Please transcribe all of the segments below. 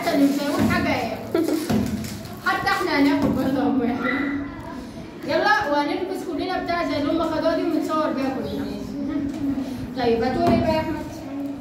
حتى اللي مش هيقول حاجه هياكل حتى احنا هناكل برضه هم ياكلوا. يلا وهنلبس كلنا بتاع زي اللي هم خدوها دي ونتصور بيها كلنا طيب هتقول ايه بقى يا احمد؟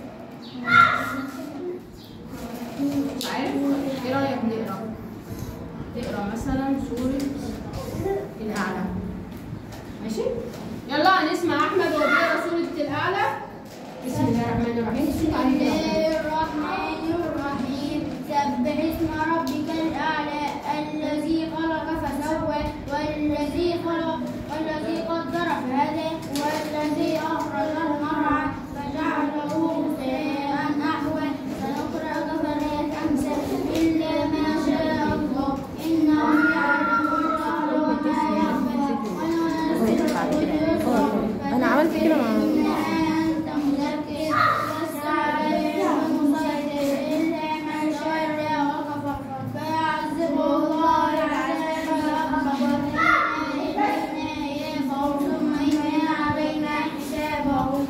مش عارف ايه رايك نقرا؟ تقرا مثلا سورة الأعلى ماشي؟ يلا هنسمع أحمد وهو بيقرا سورة الأعلى بسم الله الرحمن الرحيم الصوت بسم عليه كده. الله الرحمن الرحيم سبح اسم ربك الأعلى الذي خلق فسوى والذي خلق والذي قدر فهدى والذي أخرج المرعى فجعله غثاء أحوى سنقرأك فلا تنسى إلا ما شاء الله إنه يعلم الجهر وما يخفى وننزل أنا عملت كده مع أنت مذكر لست عليهم مسيطر إلا من شر وكفر فيعذبه الله العذاب الأكبر إلينا يرجعون ثم إنا علينا حسابهم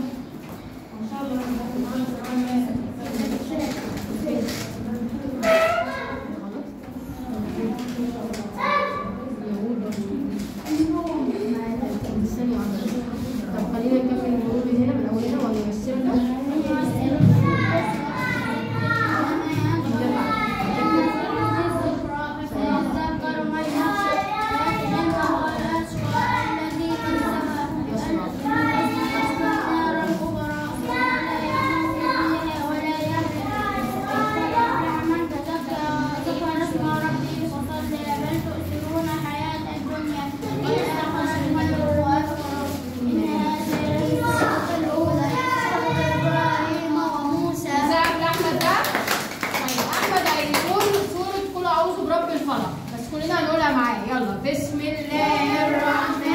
طب خلينا نكمل الجروب من هنا من اولنا ولا نمثلها فيذكر من يخشى لكنه لا يشقى الذي يصلى النار الكبرى ولا يموت فيها ولا يحيا من تزكى وذكر اسم ربه فصلى بل تؤثرون حياة الدنيا والآخرة خير وأبقى إن هذه الصحف الأولى صحف إبراهيم وموسى ساعة احمد ده طيب احمد هيقول سورة قل اعوذ برب الفلق بس كلنا هنقولها معاه يلا بسم الله الرحمن